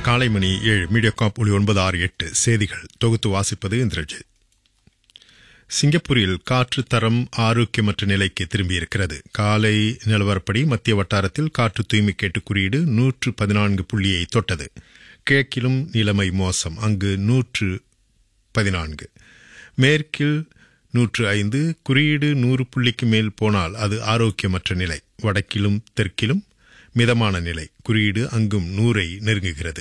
காலை மணி ஏழு மீடியாகாப் ஒளி ஒன்பது ஆறு எட்டு செய்திகள் தொகுத்து வாசிப்பது இந்திரஜித் சிங்கப்பூரில் காற்று தரம் ஆரோக்கியமற்ற நிலைக்கு திரும்பியிருக்கிறது காலை நிலவரப்படி மத்திய வட்டாரத்தில் காற்று தூய்மை கேட்டு குறியீடு நூற்று பதினான்கு புள்ளியை தொட்டது கிழக்கிலும் நிலைமை மோசம் அங்கு நூற்று பதினான்கு மேற்கில் நூற்று ஐந்து குறியீடு நூறு புள்ளிக்கு மேல் போனால் அது ஆரோக்கியமற்ற நிலை வடக்கிலும் தெற்கிலும் மிதமான நிலை குறியீடு அங்கும் நூறை நெருங்குகிறது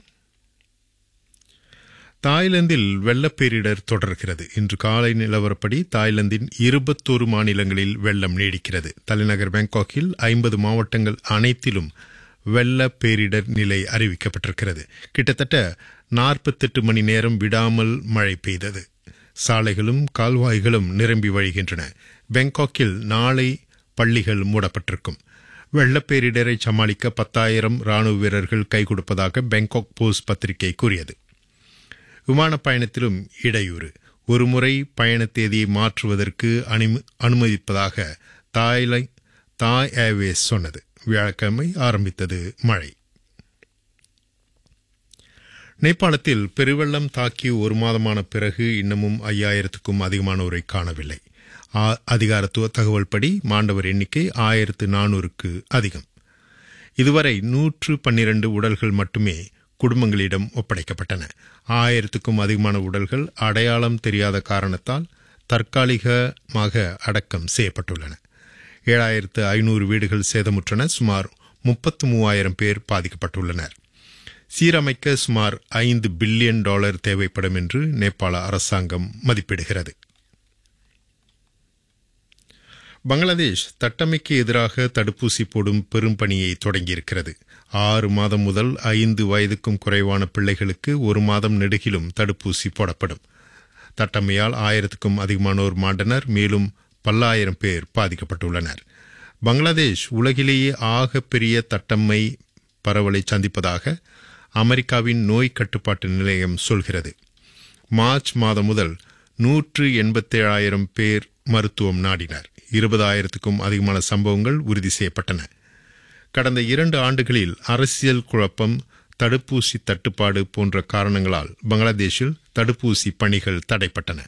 தாய்லாந்தில் வெள்ளப்பேரிடர் தொடர்கிறது இன்று காலை நிலவரப்படி தாய்லாந்தின் இருபத்தோரு மாநிலங்களில் வெள்ளம் நீடிக்கிறது தலைநகர் பாங்காக்கில் ஐம்பது மாவட்டங்கள் அனைத்திலும் வெள்ள பேரிடர் நிலை அறிவிக்கப்பட்டிருக்கிறது கிட்டத்தட்ட நாற்பத்தெட்டு மணி நேரம் விடாமல் மழை பெய்தது சாலைகளும் கால்வாய்களும் நிரம்பி வழிகின்றன பாங்காக்கில் நாளை பள்ளிகள் மூடப்பட்டிருக்கும் வெள்ளப்பேரிடரை சமாளிக்க பத்தாயிரம் ராணுவ வீரர்கள் கை கொடுப்பதாக பாங்காக் போஸ்ட் பத்திரிகை கூறியது விமான பயணத்திலும் இடையூறு ஒருமுறை பயண தேதியை மாற்றுவதற்கு அனுமதிப்பதாக தாய்லை தாய் ஏர்வேஸ் சொன்னது வியாழக்கிழமை ஆரம்பித்தது மழை நேபாளத்தில் பெருவெள்ளம் தாக்கி ஒரு மாதமான பிறகு இன்னமும் ஐயாயிரத்துக்கும் அதிகமானோரை காணவில்லை அதிகாரத்துவ தகவல் படி மாண்டவர் எண்ணிக்கை ஆயிரத்து நானூறுக்கு அதிகம் இதுவரை நூற்று பன்னிரண்டு உடல்கள் மட்டுமே குடும்பங்களிடம் ஒப்படைக்கப்பட்டன ஆயிரத்துக்கும் அதிகமான உடல்கள் அடையாளம் தெரியாத காரணத்தால் தற்காலிகமாக அடக்கம் செய்யப்பட்டுள்ளன ஏழாயிரத்து ஐநூறு வீடுகள் சேதமுற்றன சுமார் முப்பத்து மூவாயிரம் பேர் பாதிக்கப்பட்டுள்ளனர் சீரமைக்க சுமார் ஐந்து பில்லியன் டாலர் தேவைப்படும் என்று நேபாள அரசாங்கம் மதிப்பிடுகிறது பங்களாதேஷ் தட்டமைக்கு எதிராக தடுப்பூசி போடும் பெரும் பணியை தொடங்கியிருக்கிறது ஆறு மாதம் முதல் ஐந்து வயதுக்கும் குறைவான பிள்ளைகளுக்கு ஒரு மாதம் நெடுகிலும் தடுப்பூசி போடப்படும் தட்டமையால் ஆயிரத்துக்கும் அதிகமானோர் மாண்டனர் மேலும் பல்லாயிரம் பேர் பாதிக்கப்பட்டுள்ளனர் பங்களாதேஷ் உலகிலேயே ஆக பெரிய தட்டம்மை பரவலை சந்திப்பதாக அமெரிக்காவின் நோய் கட்டுப்பாட்டு நிலையம் சொல்கிறது மார்ச் மாதம் முதல் நூற்று எண்பத்தேழாயிரம் பேர் மருத்துவம் நாடினர் இருபதாயிரத்துக்கும் அதிகமான சம்பவங்கள் உறுதி செய்யப்பட்டன கடந்த இரண்டு ஆண்டுகளில் அரசியல் குழப்பம் தடுப்பூசி தட்டுப்பாடு போன்ற காரணங்களால் பங்களாதேஷில் தடுப்பூசி பணிகள் தடைப்பட்டன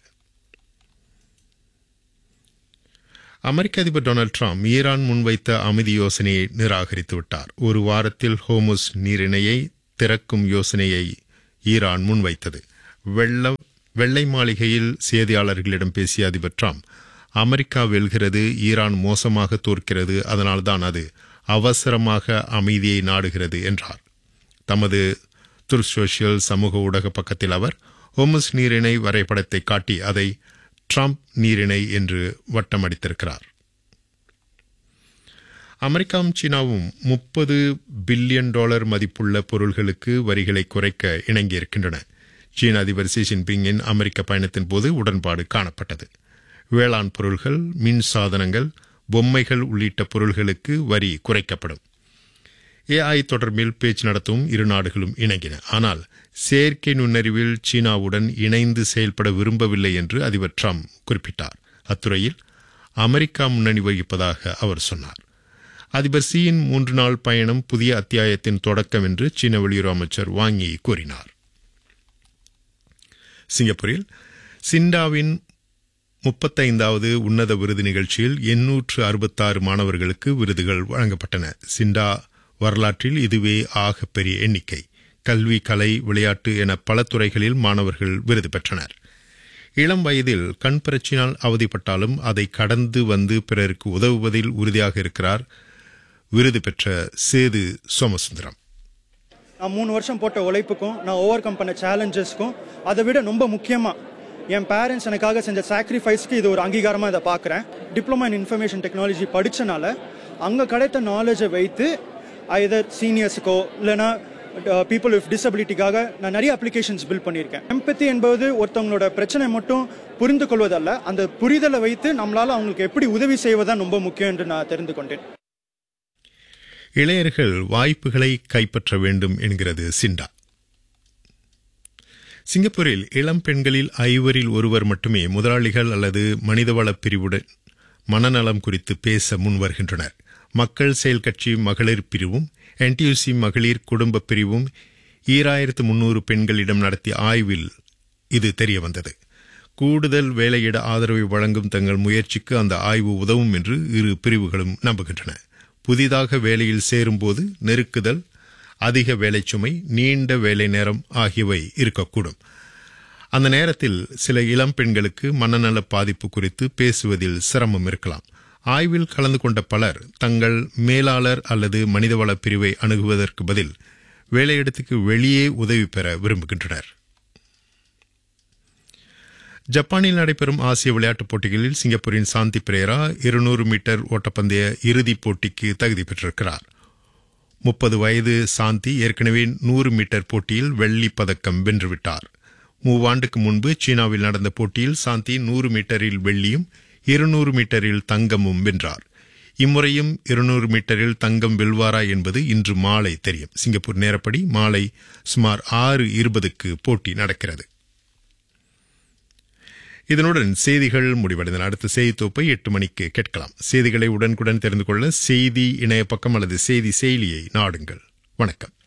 அமெரிக்க அதிபர் டொனால்டு டிரம்ப் ஈரான் முன்வைத்த அமைதி யோசனையை நிராகரித்து விட்டார் ஒரு வாரத்தில் ஹோமுஸ் நீரிணையை திறக்கும் யோசனையை ஈரான் முன்வைத்தது வெள்ள வெள்ளை மாளிகையில் செய்தியாளர்களிடம் பேசிய அதிபர் டிரம்ப் அமெரிக்கா வெல்கிறது ஈரான் மோசமாக தோற்கிறது அதனால்தான் அது அவசரமாக அமைதியை நாடுகிறது என்றார் தமது துர் சோசியல் சமூக ஊடக பக்கத்தில் அவர் ஹோமஸ் நீரிணை வரைபடத்தை காட்டி அதை ட்ரம்ப் நீரிணை என்று வட்டமடித்திருக்கிறார் அமெரிக்காவும் சீனாவும் முப்பது பில்லியன் டாலர் மதிப்புள்ள பொருள்களுக்கு வரிகளை குறைக்க இணங்கியிருக்கின்றன சீன அதிபர் சி ஜின்பிங்கின் அமெரிக்க பயணத்தின் போது உடன்பாடு காணப்பட்டது வேளாண் பொருள்கள் மின் சாதனங்கள் பொம்மைகள் உள்ளிட்ட பொருள்களுக்கு வரி குறைக்கப்படும் ஏஐ தொடர்பில் பேச்சு நடத்தவும் இரு நாடுகளும் இணங்கின ஆனால் செயற்கை நுண்ணறிவில் சீனாவுடன் இணைந்து செயல்பட விரும்பவில்லை என்று அதிபர் ட்ரம்ப் குறிப்பிட்டார் அத்துறையில் அமெரிக்கா முன்னணி வகிப்பதாக அவர் சொன்னார் அதிபர் சியின் மூன்று நாள் பயணம் புதிய அத்தியாயத்தின் தொடக்கம் என்று சீன வெளியுறவு அமைச்சர் வாங்கி கூறினார் சிங்கப்பூரில் சிண்டாவின் முப்பத்தைந்தாவது உன்னத விருது நிகழ்ச்சியில் எண்ணூற்று அறுபத்தாறு மாணவர்களுக்கு விருதுகள் வழங்கப்பட்டன சிண்டா வரலாற்றில் இதுவே ஆக பெரிய எண்ணிக்கை கல்வி கலை விளையாட்டு என பல துறைகளில் மாணவர்கள் விருது பெற்றனர் இளம் வயதில் கண் பிரச்சினால் அவதிப்பட்டாலும் அதை கடந்து வந்து பிறருக்கு உதவுவதில் உறுதியாக இருக்கிறார் விருது பெற்ற சேது சோமசுந்தரம் நான் மூணு வருஷம் போட்ட உழைப்புக்கும் நான் ஓவர் கம் பண்ண சேலஞ்சஸ்க்கும் அதை விட ரொம்ப முக்கியமாக என் பேரண்ட்ஸ் எனக்காக செஞ்ச சாக்ரிஃபைஸ்க்கு இது ஒரு அங்கீகாரமாக இதை பார்க்குறேன் டிப்ளமா இன் இன்ஃபர்மேஷன் டெக்னாலஜி படித்தனால அங்கே கிடைத்த நாலேஜை வைத்து ஐதர் சீனியர்ஸுக்கோ இல்லைனா பீப்புள் வித் டிசபிலிட்டிக்காக நான் நிறைய அப்ளிகேஷன்ஸ் பில்ட் பண்ணியிருக்கேன் எம்பத்தி என்பது ஒருத்தவங்களோட பிரச்சனை மட்டும் புரிந்து கொள்வதல்ல அந்த புரிதலை வைத்து நம்மளால் அவங்களுக்கு எப்படி உதவி செய்வதுதான் ரொம்ப முக்கியம் என்று நான் தெரிந்து கொண்டேன் இளையர்கள் வாய்ப்புகளை கைப்பற்ற வேண்டும் என்கிறது சிண்டா சிங்கப்பூரில் இளம் பெண்களில் ஐவரில் ஒருவர் மட்டுமே முதலாளிகள் அல்லது மனிதவள பிரிவுடன் மனநலம் குறித்து பேச முன்வருகின்றனர் மக்கள் செயல் கட்சி மகளிர் பிரிவும் என்டியூசி மகளிர் குடும்ப பிரிவும் ஈராயிரத்து முன்னூறு பெண்களிடம் நடத்திய ஆய்வில் இது தெரிய வந்தது கூடுதல் வேலையிட ஆதரவை வழங்கும் தங்கள் முயற்சிக்கு அந்த ஆய்வு உதவும் என்று இரு பிரிவுகளும் நம்புகின்றன புதிதாக வேலையில் சேரும்போது நெருக்குதல் அதிக வேலைச்சுமை நீண்ட வேலை நேரம் ஆகியவை இருக்கக்கூடும் அந்த நேரத்தில் சில இளம் பெண்களுக்கு மனநல பாதிப்பு குறித்து பேசுவதில் சிரமம் இருக்கலாம் ஆய்வில் கலந்து கொண்ட பலர் தங்கள் மேலாளர் அல்லது மனிதவள பிரிவை அணுகுவதற்கு பதில் வேலையிடத்துக்கு வெளியே உதவி பெற விரும்புகின்றனர் ஜப்பானில் நடைபெறும் ஆசிய விளையாட்டுப் போட்டிகளில் சிங்கப்பூரின் சாந்தி பிரேரா இருநூறு மீட்டர் ஓட்டப்பந்தய இறுதிப் போட்டிக்கு தகுதி பெற்றிருக்கிறார் முப்பது வயது சாந்தி ஏற்கனவே நூறு மீட்டர் போட்டியில் வெள்ளிப் பதக்கம் வென்றுவிட்டார் மூவாண்டுக்கு முன்பு சீனாவில் நடந்த போட்டியில் சாந்தி நூறு மீட்டரில் வெள்ளியும் இருநூறு மீட்டரில் தங்கமும் வென்றார் இம்முறையும் இருநூறு மீட்டரில் தங்கம் வெல்வாரா என்பது இன்று மாலை தெரியும் சிங்கப்பூர் நேரப்படி மாலை சுமார் ஆறு இருபதுக்கு போட்டி நடக்கிறது இதனுடன் செய்திகள் முடிவடைந்தன அடுத்த செய்தி தொகுப்பை எட்டு மணிக்கு கேட்கலாம் செய்திகளை உடனுக்குடன் தெரிந்து கொள்ள செய்தி இணைய பக்கம் அல்லது செய்தி செயலியை நாடுங்கள் வணக்கம்